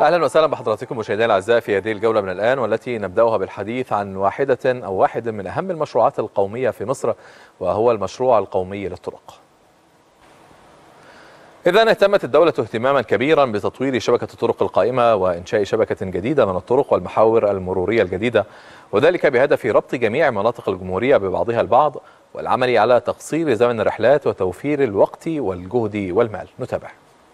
اهلا وسهلا بحضراتكم مشاهدينا الاعزاء في هذه الجوله من الان والتي نبداها بالحديث عن واحده او واحد من اهم المشروعات القوميه في مصر وهو المشروع القومي للطرق. إذا اهتمت الدولة اهتماما كبيرا بتطوير شبكة الطرق القائمة وإنشاء شبكة جديدة من الطرق والمحاور المرورية الجديدة وذلك بهدف ربط جميع مناطق الجمهورية ببعضها البعض والعمل على تقصير زمن الرحلات وتوفير الوقت والجهد والمال نتابع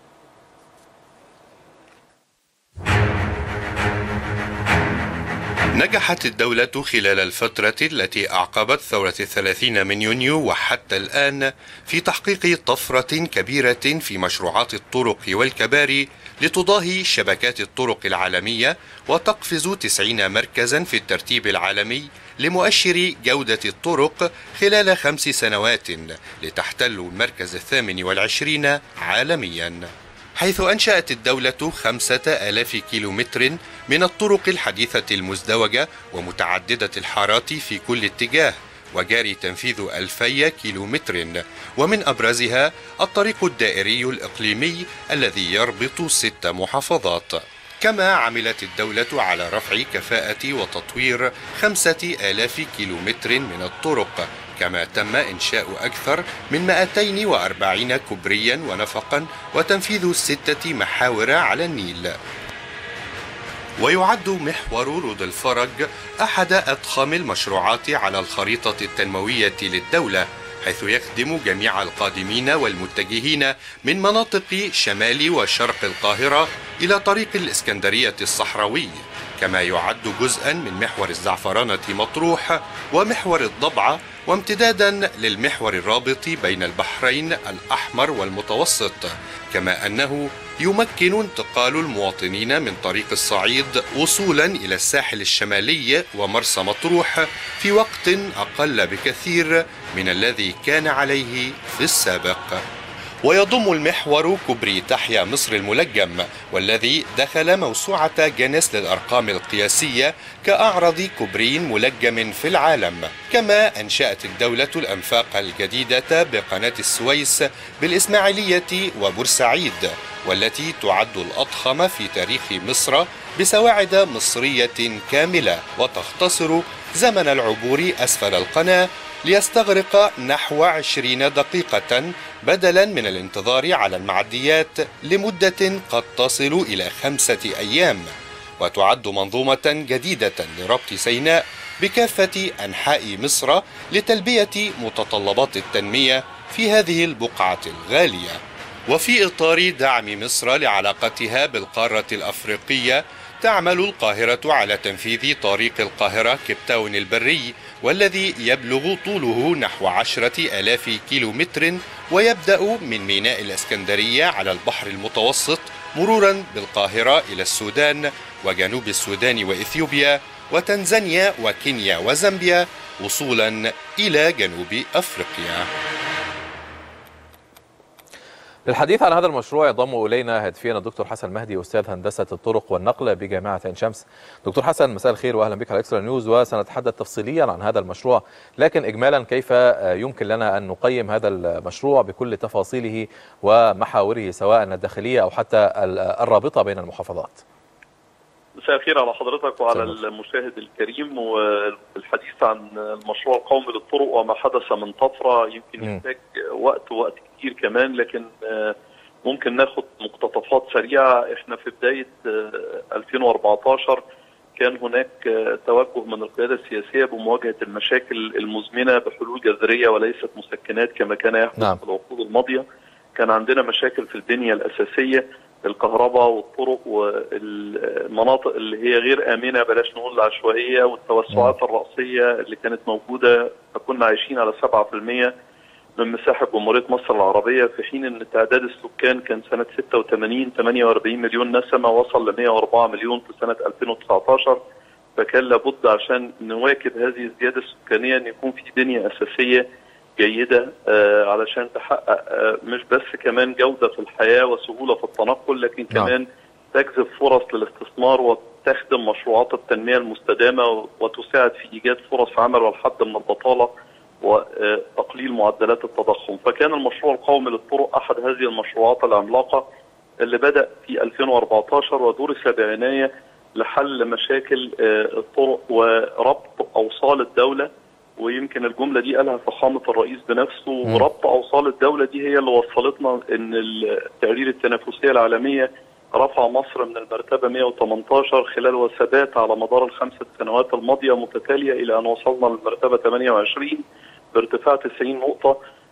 نجحت الدولة خلال الفترة التي أعقبت ثورة الثلاثين من يونيو وحتى الآن في تحقيق طفرة كبيرة في مشروعات الطرق والكباري لتضاهي شبكات الطرق العالمية وتقفز تسعين مركزا في الترتيب العالمي لمؤشر جودة الطرق خلال خمس سنوات لتحتل المركز الثامن والعشرين عالميا حيث أنشأت الدولة خمسة آلاف كيلومتر من الطرق الحديثة المزدوجة ومتعددة الحارات في كل اتجاه وجاري تنفيذ ألفي كيلومتر ومن أبرزها الطريق الدائري الإقليمي الذي يربط ست محافظات كما عملت الدولة على رفع كفاءة وتطوير خمسة آلاف كيلومتر من الطرق كما تم إنشاء أكثر من 240 كوبريا ونفقا وتنفيذ ستة محاور على النيل ويعد محور رود الفرج أحد أضخم المشروعات على الخريطة التنموية للدولة حيث يخدم جميع القادمين والمتجهين من مناطق شمال وشرق القاهرة إلى طريق الإسكندرية الصحراوي كما يعد جزءا من محور الزعفرانة مطروح ومحور الضبعة وامتدادا للمحور الرابط بين البحرين الأحمر والمتوسط كما أنه يمكن انتقال المواطنين من طريق الصعيد وصولا إلى الساحل الشمالي ومرسى مطروح في وقت أقل بكثير من الذي كان عليه في السابق ويضم المحور كوبري تحيا مصر الملجم والذي دخل موسوعة جينيس للأرقام القياسية كأعرض كوبري ملجم في العالم كما أنشأت الدولة الأنفاق الجديدة بقناة السويس بالإسماعيلية وبورسعيد والتي تعد الأضخم في تاريخ مصر بسواعد مصرية كاملة وتختصر زمن العبور أسفل القناة ليستغرق نحو عشرين دقيقة بدلا من الانتظار على المعديات لمدة قد تصل إلى خمسة أيام وتعد منظومة جديدة لربط سيناء بكافة أنحاء مصر لتلبية متطلبات التنمية في هذه البقعة الغالية وفي إطار دعم مصر لعلاقتها بالقارة الأفريقية تعمل القاهرة على تنفيذ طريق القاهرة كيبتاون البري والذي يبلغ طوله نحو عشرة ألاف كيلومتر ويبدأ من ميناء الإسكندرية على البحر المتوسط مرورا بالقاهرة إلى السودان وجنوب السودان وإثيوبيا وتنزانيا وكينيا وزامبيا وصولا إلى جنوب أفريقيا للحديث عن هذا المشروع ينضم الينا هاتفيا الدكتور حسن مهدي استاذ هندسه الطرق والنقل بجامعه عين شمس. دكتور حسن مساء الخير واهلا بك على اكسترا نيوز وسنتحدث تفصيليا عن هذا المشروع لكن اجمالا كيف يمكن لنا ان نقيم هذا المشروع بكل تفاصيله ومحاوره سواء الداخليه او حتى الرابطه بين المحافظات. مساء الخير على حضرتك وعلى المشاهد الكريم والحديث عن المشروع القومي للطرق وما حدث من طفره يمكن يحتاج وقت ووقت كتير كمان لكن ممكن ناخد مقتطفات سريعه احنا في بدايه 2014 كان هناك توجه من القياده السياسيه بمواجهه المشاكل المزمنه بحلول جذريه وليست مسكنات كما كان يحدث نعم. في العقود الماضيه كان عندنا مشاكل في البنيه الاساسيه الكهرباء والطرق والمناطق اللي هي غير امنه بلاش نقول العشوائيه والتوسعات الراسيه اللي كانت موجوده فكنا عايشين على 7% من مساحه جمهوريه مصر العربيه في حين ان تعداد السكان كان سنه 86 48 مليون نسمه وصل ل 104 مليون في سنه 2019 فكان لابد عشان نواكب هذه الزياده السكانيه ان يكون في بنيه اساسيه جيدة آه علشان تحقق آه مش بس كمان جودة في الحياة وسهولة في التنقل لكن كمان تجذب فرص للاستثمار وتخدم مشروعات التنمية المستدامة وتساعد في إيجاد فرص عمل والحد من البطالة وتقليل معدلات التضخم فكان المشروع القومي للطرق أحد هذه المشروعات العملاقة اللي بدأ في 2014 ودرس بعناية لحل مشاكل الطرق وربط أوصال الدولة ويمكن الجملة دي قالها فخامة الرئيس بنفسه وربط أوصال الدولة دي هي اللي وصلتنا إن التقرير التنافسية العالمية رفع مصر من المرتبة 118 خلال وثبات على مدار الخمسة سنوات الماضية متتالية إلى أن وصلنا للمرتبة 28 بارتفاع 90 نقطة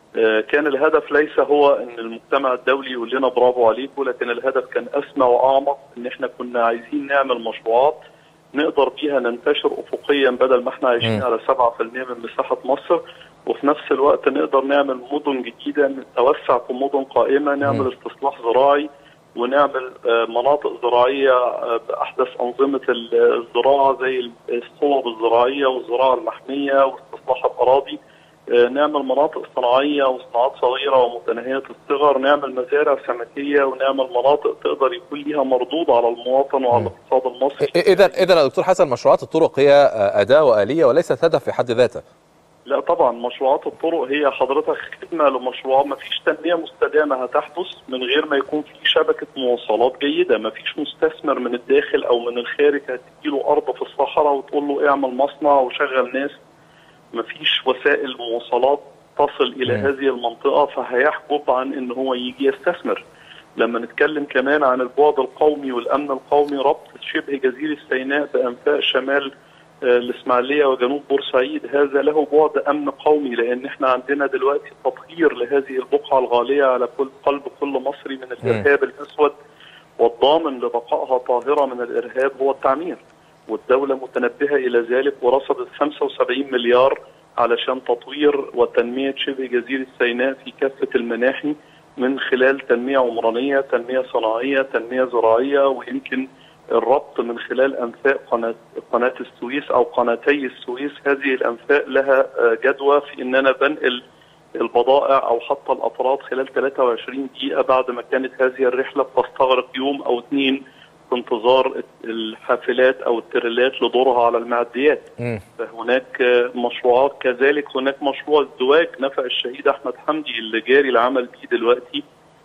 كان الهدف ليس هو ان المجتمع الدولي يقول لنا برافو عليكم لكن الهدف كان اسمى واعمق ان احنا كنا عايزين نعمل مشروعات نقدر بيها ننتشر افقيا بدل ما احنا عايشين على 7% من مساحه مصر وفي نفس الوقت نقدر نعمل مدن جديده نتوسع في مدن قائمه نعمل استصلاح زراعي ونعمل مناطق زراعيه باحدث انظمه الزراعه زي الصوب الزراعيه والزراعه المحميه واستصلاح الاراضي نعمل مناطق صناعيه وصناعات صغيره ومتناهيه الصغر، نعمل مزارع سمكيه ونعمل مناطق تقدر يكون ليها مردود على المواطن وعلى الاقتصاد المصري. اذا اذا يا دكتور حسن مشروعات الطرق هي اداه واليه وليست هدف في حد ذاته. لا طبعا مشروعات الطرق هي حضرتك خدمه لمشروع ما فيش تنميه مستدامه هتحدث من غير ما يكون في شبكه مواصلات جيده، ما فيش مستثمر من الداخل او من الخارج هتديله ارض في الصحراء وتقول له اعمل مصنع وشغل ناس ما فيش وسائل مواصلات تصل الى م. هذه المنطقه فهيحجب عن ان هو يجي يستثمر. لما نتكلم كمان عن البعد القومي والامن القومي ربط شبه جزيره سيناء بانفاق شمال الاسماعيليه وجنوب بورسعيد هذا له بعد امن قومي لان احنا عندنا دلوقتي تطهير لهذه البقعه الغاليه على كل قلب كل مصري من الارهاب الاسود والضامن لبقائها طاهره من الارهاب هو التعمير. والدولة متنبهة إلى ذلك ورصدت 75 مليار علشان تطوير وتنمية شبه جزيرة سيناء في كافة المناحي من خلال تنمية عمرانية تنمية صناعية تنمية زراعية ويمكن الربط من خلال أنفاق قناة, قناة السويس أو قناتي السويس هذه الأنفاق لها جدوى في أن أنا بنقل البضائع أو حتى الأفراد خلال 23 دقيقة بعد ما كانت هذه الرحلة بتستغرق يوم أو اثنين في انتظار الحافلات او التريلات لدورها على المعديات م. فهناك مشروعات كذلك هناك مشروع الزواج نفع الشهيد احمد حمدي اللي جاري العمل بيه دلوقتي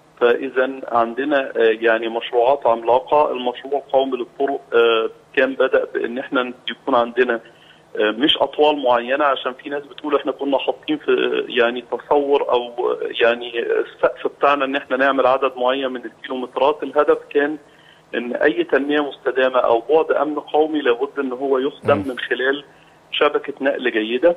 فاذا عندنا يعني مشروعات عملاقه المشروع القومي للطرق كان بدا بان احنا يكون عندنا مش اطوال معينه عشان في ناس بتقول احنا كنا حاطين في يعني تصور او يعني السقف بتاعنا ان احنا نعمل عدد معين من الكيلومترات الهدف كان ان اي تنميه مستدامه او بعد امن قومي لابد ان هو يخدم من خلال شبكه نقل جيده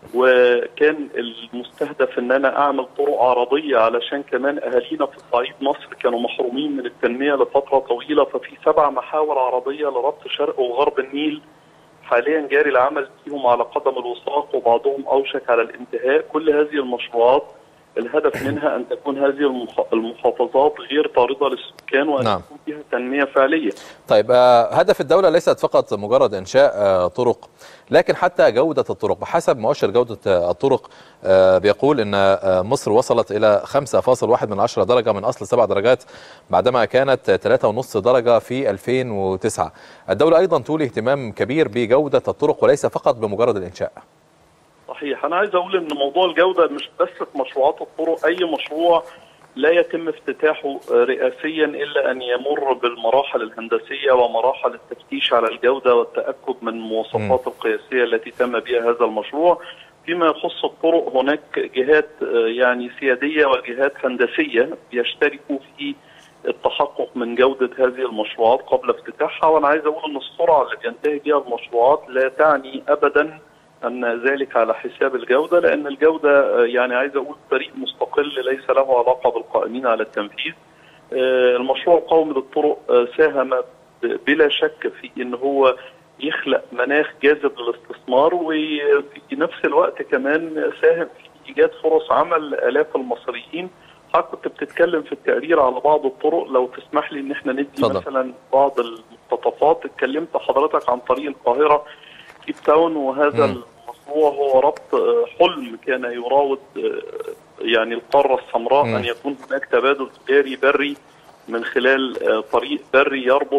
وكان المستهدف ان انا اعمل طرق عرضيه علشان كمان اهالينا في صعيد مصر كانوا محرومين من التنميه لفتره طويله ففي سبع محاور عرضيه لربط شرق وغرب النيل حاليا جاري العمل فيهم على قدم الوثاق وبعضهم اوشك على الانتهاء كل هذه المشروعات الهدف منها ان تكون هذه المحافظات غير طارده للسكان وان نعم. تكون فيها تنميه فعليه. طيب آه هدف الدوله ليست فقط مجرد انشاء آه طرق لكن حتى جوده الطرق بحسب مؤشر جوده آه الطرق آه بيقول ان آه مصر وصلت الى 5.1 من 10 درجه من اصل 7 درجات بعدما كانت 3.5 درجه في 2009. الدوله ايضا تولي اهتمام كبير بجوده الطرق وليس فقط بمجرد الانشاء. صحيح انا عايز اقول ان موضوع الجوده مش بس في مشروعات الطرق اي مشروع لا يتم افتتاحه رئاسيا الا ان يمر بالمراحل الهندسيه ومراحل التفتيش على الجوده والتاكد من المواصفات القياسيه التي تم بها هذا المشروع فيما يخص الطرق هناك جهات يعني سياديه وجهات هندسيه يشتركوا في التحقق من جوده هذه المشروعات قبل افتتاحها وانا عايز اقول ان السرعه اللي بينتهي بها المشروعات لا تعني ابدا ان ذلك على حساب الجوده لان الجوده يعني عايز اقول فريق مستقل ليس له علاقه بالقائمين على التنفيذ. المشروع القومي للطرق ساهم بلا شك في ان هو يخلق مناخ جاذب للاستثمار وفي نفس الوقت كمان ساهم في ايجاد فرص عمل الاف المصريين. حضرتك كنت بتتكلم في التقرير على بعض الطرق لو تسمح لي ان احنا ندي فضل. مثلا بعض المقتطفات اتكلمت حضرتك عن طريق القاهره كيب تاون وهذا م. المشروع هو ربط حلم كان يراود يعني القاره السمراء م. ان يكون هناك تبادل تجاري بري من خلال طريق بري يربط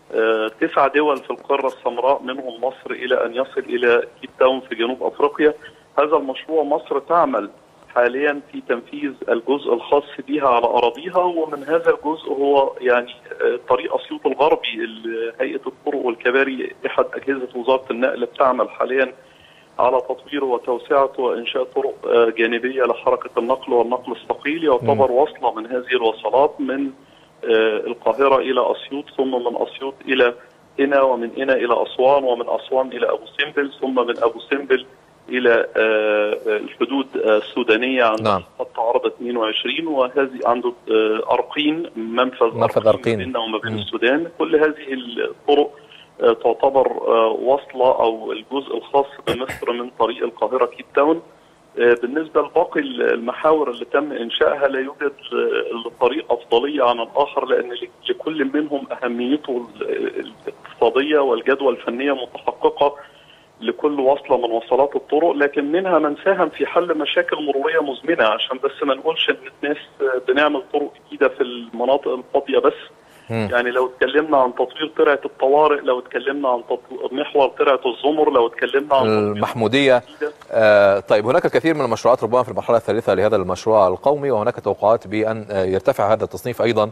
تسع دول في القاره السمراء منهم مصر الى ان يصل الى كيب تاون في جنوب افريقيا هذا المشروع مصر تعمل حاليا في تنفيذ الجزء الخاص بها على اراضيها ومن هذا الجزء هو يعني طريق اسيوط الغربي هيئه الطرق والكباري احد اجهزه وزاره النقل بتعمل حاليا على تطويره وتوسعته وانشاء طرق جانبيه لحركه النقل والنقل الثقيل يعتبر وصله من هذه الوصلات من القاهره الى اسيوط ثم من اسيوط الى هنا ومن هنا الى اسوان ومن اسوان الى ابو سمبل ثم من ابو سمبل الى الحدود السودانيه عند نعم. خط عرض 22 وهذه عنده ارقين منفذ, منفذ أرقين. بيننا وما بين مم. السودان كل هذه الطرق تعتبر وصله او الجزء الخاص بمصر من طريق القاهره كيب تاون بالنسبه لباقي المحاور اللي تم انشائها لا يوجد طريق افضليه عن الاخر لان لكل منهم اهميته الاقتصاديه والجدوى الفنيه متحققه لكل وصله من وصلات الطرق لكن منها من ساهم في حل مشاكل مروريه مزمنه عشان بس ما نقولش ان الناس بنعمل طرق جديده في المناطق الفاضيه بس مم. يعني لو اتكلمنا عن تطوير ترعه الطوارئ لو اتكلمنا عن تطو... محور ترعه الزمر لو اتكلمنا عن تطوير المحمودية جديدة. آه، طيب هناك الكثير من المشروعات ربما في المرحلة الثالثة لهذا المشروع القومي وهناك توقعات بأن آه، يرتفع هذا التصنيف أيضا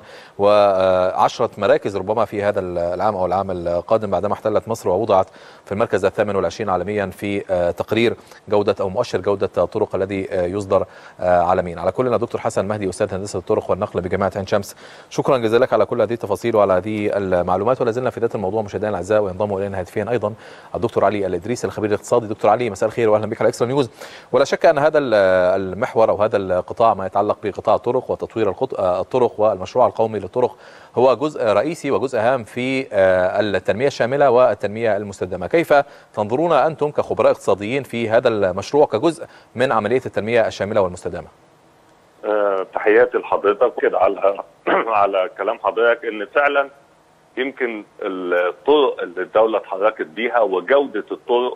وعشرة مراكز ربما في هذا العام أو العام القادم بعدما احتلت مصر ووضعت في المركز الثامن والعشرين عالميا في آه، تقرير جودة أو مؤشر جودة الطرق الذي آه، يصدر آه، عالميا على كل دكتور حسن مهدي أستاذ هندسة الطرق والنقل بجامعة عين شمس شكرا جزيلا لك على كل هذه التفاصيل وعلى هذه المعلومات ولا زلنا في ذات الموضوع مشاهدينا الاعزاء وينضم الينا هاتفيا ايضا الدكتور علي الادريس الخبير الاقتصادي دكتور علي مساء الخير واهلا بك على اكسترا نيوز ولا شك ان هذا ال- المحور او هذا القطاع ما يتعلق بقطاع الطرق وتطوير الخط- الطرق والمشروع القومي للطرق هو جزء رئيسي وجزء هام في آه، التنميه الشامله والتنميه المستدامه كيف تنظرون انتم كخبراء اقتصاديين في هذا المشروع كجزء من عمليه التنميه الشامله والمستدامه آه، تحياتي لحضرتك كده على على كلام حضرتك ان فعلا يمكن الطرق اللي الدوله اتحركت بيها وجوده الطرق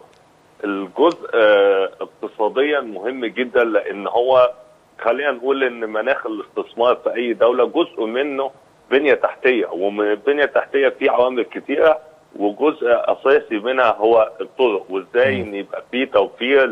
الجزء آه، اقتصاديا مهم جدا لان هو خلينا نقول ان مناخ الاستثمار في اي دوله جزء منه بنيه تحتيه ومن البنيه التحتيه في عوامل كتيره وجزء اساسي منها هو الطرق وازاي مم. ان يبقى في توفير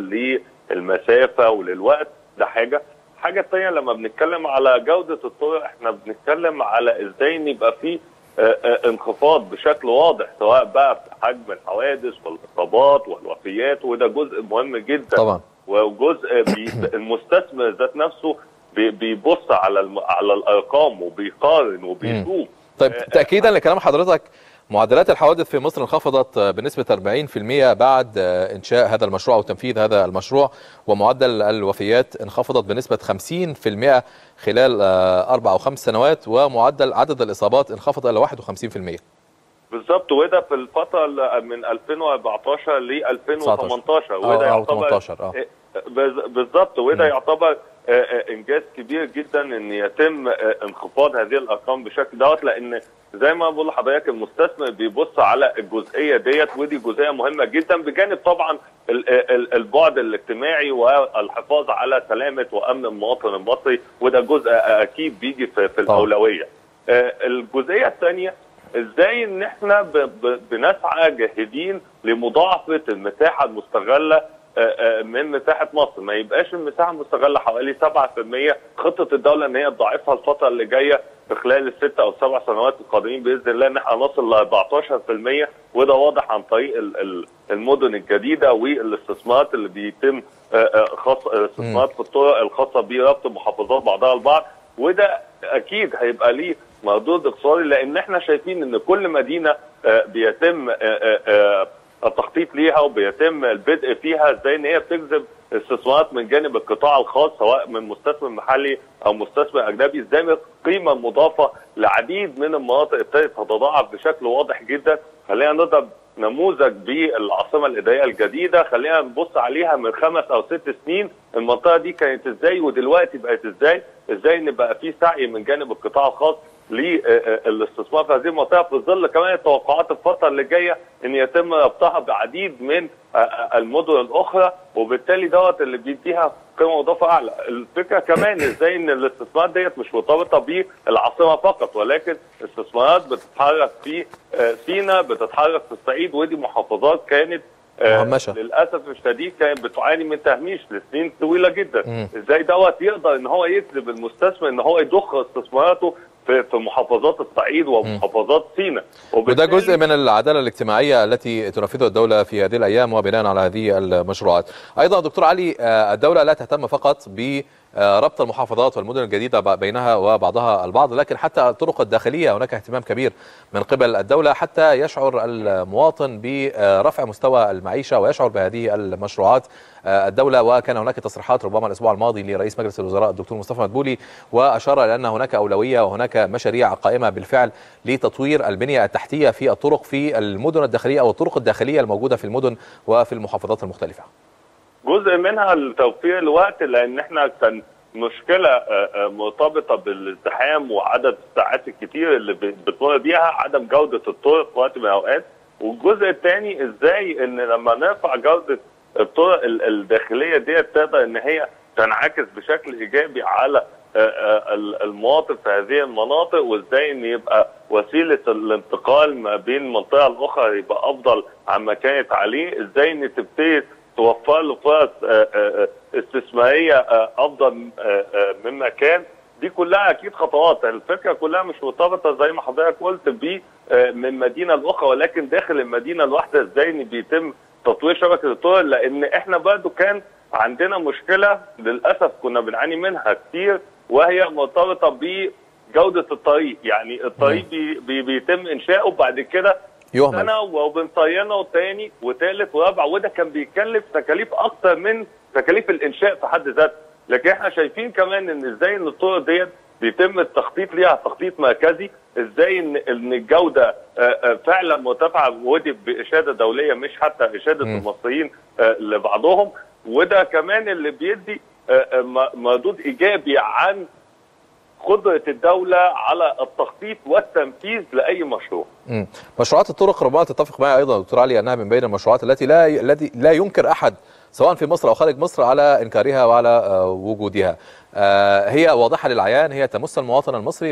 للمسافه وللوقت ده حاجه الحاجه الثانيه لما بنتكلم على جوده الطرق احنا بنتكلم على ازاي ان يبقى في آه، آه، انخفاض بشكل واضح سواء بقى في حجم الحوادث والاصابات والوفيات وده جزء مهم جدا طبعا وجزء بي المستثمر ذات نفسه بي- بيبص على الم... على الارقام وبيقارن وبيشوف طيب آه، تأكيدا لكلام حضرتك معدلات الحوادث في مصر انخفضت بنسبة 40% بعد إنشاء هذا المشروع أو تنفيذ هذا المشروع ومعدل الوفيات انخفضت بنسبة 50% خلال أربع أو خمس سنوات ومعدل عدد الإصابات انخفض إلى 51% بالظبط وده في الفتره اللي من 2014 ل 2018 وده أو يعتبر 18 اه بز- بالظبط وده مم. يعتبر آه، آه، انجاز كبير جدا ان يتم آه، انخفاض هذه الارقام بالشكل دوت لان زي ما بقول لحضرتك المستثمر بيبص على الجزئيه ديت ودي جزئيه مهمه جدا بجانب طبعا ال- ال- البعد الاجتماعي والحفاظ على سلامه وامن المواطن المصري وده جزء اكيد بيجي في, في طبعا. الاولويه. آه، الجزئيه الثانيه ازاي ان احنا ب- ب- بنسعى جاهدين لمضاعفه المساحه المستغله آه، آه، من مساحه مصر ما يبقاش المساحه المستغله حوالي 7% خطه الدوله ان هي تضاعفها الفتره اللي جايه في خلال الست او سبع سنوات القادمين باذن الله ان احنا نصل ل 14% وده واضح عن طريق ال- ال- المدن الجديده والاستثمارات اللي بيتم آه، آه، خاص استثمارات في الطرق الخاصه بربط محافظات بعضها البعض وده اكيد هيبقى ليه مردود اقتصادي لان احنا شايفين ان كل مدينه آه، بيتم آه، آه، آه، التخطيط ليها وبيتم البدء فيها ازاي ان هي بتجذب استثمارات من جانب القطاع الخاص سواء من مستثمر محلي او مستثمر اجنبي ازاي قيمه مضافه لعديد من المناطق ابتدت تتضاعف بشكل واضح جدا خلينا نضرب نموذج بالعاصمه الاداريه الجديده خلينا نبص عليها من خمس او ست سنين المنطقه دي كانت ازاي ودلوقتي بقت ازاي ازاي ان بقى في سعي من جانب القطاع الخاص للاستثمار في هذه المنطقه في ظل كمان التوقعات الفتره اللي جايه ان يتم ربطها بعديد من المدن الاخرى وبالتالي دوت اللي بيديها قيمه مضافه اعلى، الفكره كمان ازاي ان الاستثمارات ديت مش مرتبطه بالعاصمه فقط ولكن استثمارات بتتحرك في سينا بتتحرك في الصعيد ودي محافظات كانت آه، مهمشة. للاسف الشديد كانت بتعاني من تهميش لسنين طويله جدا مم. ازاي دوت يقدر ان هو يجذب المستثمر ان هو يضخ استثماراته في في محافظات الصعيد ومحافظات سيناء وده وبالتالي جزء من العداله الاجتماعيه التي تنفذها الدوله في هذه الايام وبناء على هذه المشروعات. ايضا دكتور علي آه، الدوله لا تهتم فقط بربط المحافظات والمدن الجديده ب- بينها وبعضها البعض لكن حتى الطرق الداخليه هناك اهتمام كبير من قبل الدوله حتى يشعر المواطن برفع مستوى المعيشه ويشعر بهذه المشروعات آه، الدوله وكان هناك تصريحات ربما الاسبوع الماضي لرئيس مجلس الوزراء الدكتور مصطفى مدبولي واشار الى ان هناك اولويه وهناك مشاريع قائمه بالفعل لتطوير البنيه التحتيه في الطرق في المدن الداخليه او الطرق الداخليه الموجوده في المدن وفي المحافظات المختلفه. جزء منها لتوفير الوقت لان احنا كان مشكله آه، آه، مرتبطه بالازدحام وعدد الساعات الكتير اللي ب- بتمر بيها عدم جوده الطرق في وقت من الاوقات والجزء الثاني ازاي ان لما نرفع جوده الطرق ال- الداخليه ديت تقدر ان هي تنعكس بشكل ايجابي على آه، آه، ال- المواطن في هذه المناطق وازاي ان يبقى وسيله الانتقال ما بين منطقه لاخرى يبقى افضل عما كانت عليه ازاي ان تبتدي توفر له فرص آه، آه، استثماريه آه، افضل آه، آه، مما كان دي كلها اكيد خطوات الفكره كلها مش مرتبطه زي ما حضرتك قلت ب آه، من مدينه لاخرى ولكن داخل المدينه الواحده ازاي ان بيتم تطوير شبكه الطرق لان احنا برضو كان عندنا مشكله للاسف كنا بنعاني منها كتير وهي مرتبطه بجوده الطريق يعني الطريق بي بي بيتم انشاؤه بعد كده يهمل سنه وبنصينه تاني وتالت ورابع وده كان بيكلف تكاليف اكتر من تكاليف الانشاء في حد ذاته لكن احنا شايفين كمان ان ازاي ان الطرق ديت بيتم التخطيط ليها تخطيط مركزي ازاي ان ان الجوده آه، آه، فعلا مرتفعه ودي باشاده دوليه مش حتى اشاده مم. المصريين آه، لبعضهم وده كمان اللي بيدي آه، آه، م- مردود ايجابي عن قدره الدوله على التخطيط والتنفيذ لاي مشروع مم. مشروعات الطرق ربما تتفق معي ايضا دكتور علي انها من بين المشروعات التي لا التي لا ينكر احد سواء في مصر او خارج مصر على انكارها وعلى آه، وجودها. آه، هي واضحه للعيان هي تمس المواطن المصري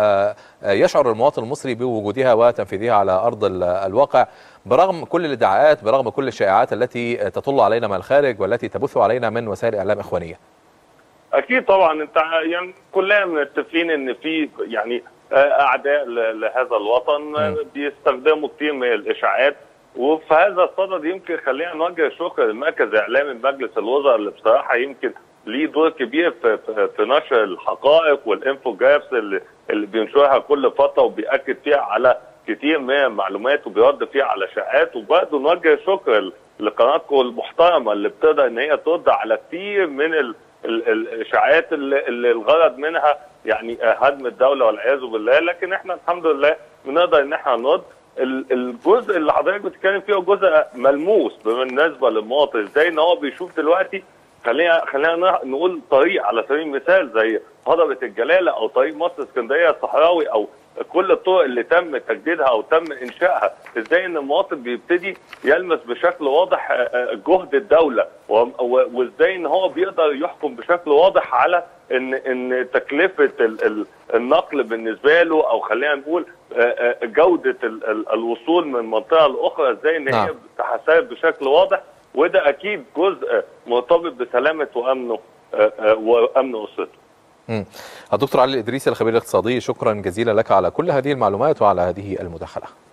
ويشعر المواطن المصري بوجودها وتنفيذها على ارض ال- الواقع برغم كل الادعاءات برغم كل الشائعات التي تطل علينا من الخارج والتي تبث علينا من وسائل اعلام اخوانيه. اكيد طبعا انت ع- يعني كلنا متفقين ان في يعني آه، اعداء ل- لهذا الوطن آه، بيستخدموا كتير من الاشاعات وفي هذا الصدد يمكن خلينا نوجه الشكر للمركز الاعلامي مجلس الوزراء اللي بصراحه يمكن ليه دور كبير في, في, في نشر الحقائق والانفوجرافس اللي, اللي بينشرها كل فتره وبياكد فيها على كتير من المعلومات وبيرد فيها على شائعات وبرضه نوجه شكر لقناتكم المحترمه اللي بتقدر ان هي ترد على كتير من ال ال- الاشاعات اللي, اللي الغرض منها يعني هدم الدوله والعياذ بالله لكن احنا الحمد لله بنقدر ان احنا نرد ال- الجزء اللي حضرتك بتتكلم فيه هو جزء ملموس بالنسبه للمواطن ازاي ان هو بيشوف دلوقتي خلينا خلينا نع- نقول طريق على سبيل المثال زي هضبه الجلاله او طريق مصر اسكندريه الصحراوي او كل الطرق اللي تم تجديدها او تم انشائها ازاي ان المواطن بيبتدي يلمس بشكل واضح آه، آه، جهد الدوله و- و- وازاي ان هو بيقدر يحكم بشكل واضح على ان ان تكلفه ال- ال- النقل بالنسبه له او خلينا نقول آه، آه، جوده ال- ال- الوصول من منطقه لاخرى ازاي ان هي نعم. تحسب بشكل واضح وده اكيد جزء مرتبط بسلامه وامنه آه، آه، وامن اسرته مم. الدكتور علي الإدريسي الخبير الاقتصادي شكرا جزيلا لك على كل هذه المعلومات وعلى هذه المداخلة